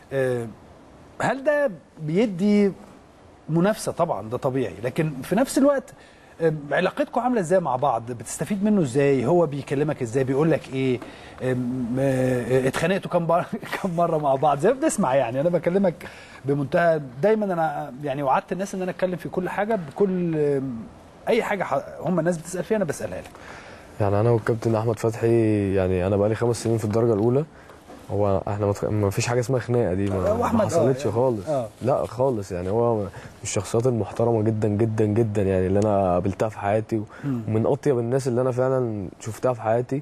آه، هل ده بيدي منافسه طبعا ده طبيعي لكن في نفس الوقت آم، علاقتكم عامله ازاي مع بعض بتستفيد منه ازاي هو بيكلمك ازاي بيقول لك ايه آم، آه، اتخانقتوا كم مره كم مره مع بعض زي ما بنسمع يعني انا بكلمك بمنتهى دايما انا يعني وعدت الناس ان انا اتكلم في كل حاجه بكل آم، اي حاجه ح- هم الناس بتسال فيها انا بسالها لك يعني انا والكابتن احمد فتحي يعني انا بقالي خمس سنين في الدرجه الاولى هو احنا متخ... ما فيش حاجه اسمها خناقه دي ما, هو ما أحمد آه، حصلتش يعني- خالص آه. لا خالص يعني هو من الشخصيات المحترمه جدا جدا جدا يعني اللي انا قابلتها في حياتي ومن اطيب الناس اللي انا فعلا شفتها في حياتي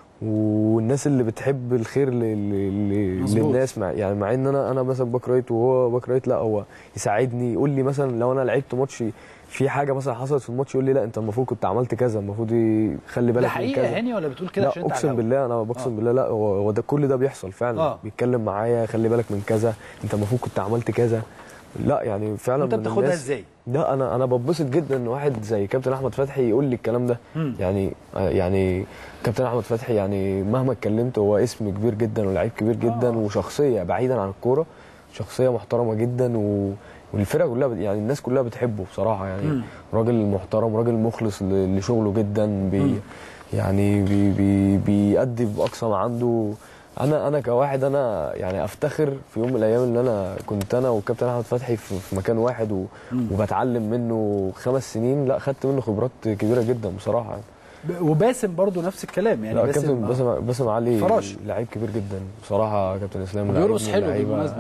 والناس اللي بتحب الخير ل... ل... ل... مظبوط. للناس مع يعني مع ان انا انا مثلا باك رايت وهو باك رايت لا هو يساعدني يقول لي مثلا لو انا لعبت ماتش في حاجه مثلا حصلت في الماتش يقول لي لا انت المفروض كنت عملت كذا المفروض ي- خلي بالك ده من حقيقه كذا يا هاني ولا بتقول كده لا عشان انت اقسم على الهوا؟ بالله انا بقسم آه. بالله لا هو هو ده كل ده بيحصل فعلا آه. بيتكلم معايا خلي بالك من كذا انت المفروض كنت عملت كذا لا يعني فعلا انت من بتاخدها الناس- ازاي؟ لا انا انا بتبسط جدا ان واحد زي كابتن احمد فتحي يقول لي الكلام ده مم. يعني آه، يعني كابتن احمد فتحي يعني مهما اتكلمت هو اسم كبير جدا ولاعيب كبير جدا آه. وشخصيه بعيدا عن الكوره شخصيه محترمه جدا و والفرقه كلها بت- يعني الناس كلها بتحبه بصراحه يعني مم. راجل محترم راجل مخلص ل- لشغله جدا بي مم. يعني بي بي بيأدي باقصى ما عنده انا انا كواحد انا يعني افتخر في يوم من الايام ان انا كنت انا والكابتن احمد فتحي في في مكان واحد و مم. وبتعلم منه خمس سنين لا خدت منه خبرات كبيره جدا بصراحه يعني. ب- وباسم برضو نفس الكلام يعني لا باسم كابتن باسم باسم علي فراش. لعيب كبير جدا بصراحه كابتن اسلام لعيب بيرقص من حلو اللعيبة. بالمناسبه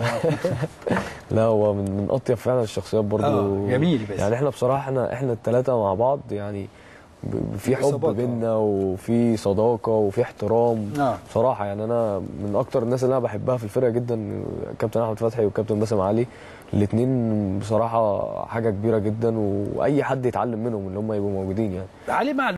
لا هو من من اطيب فعلا الشخصيات برضو آه، جميل باسم. يعني احنا بصراحه احنا احنا الثلاثه مع بعض يعني ب- في حب إصابات، آه. بينا وفي صداقه وفي احترام آه. بصراحه يعني انا من اكتر الناس اللي انا بحبها في الفرقه جدا كابتن احمد فتحي والكابتن باسم علي الاثنين بصراحه حاجه كبيره جدا واي حد يتعلم منهم ان هم يبقوا موجودين يعني علي مع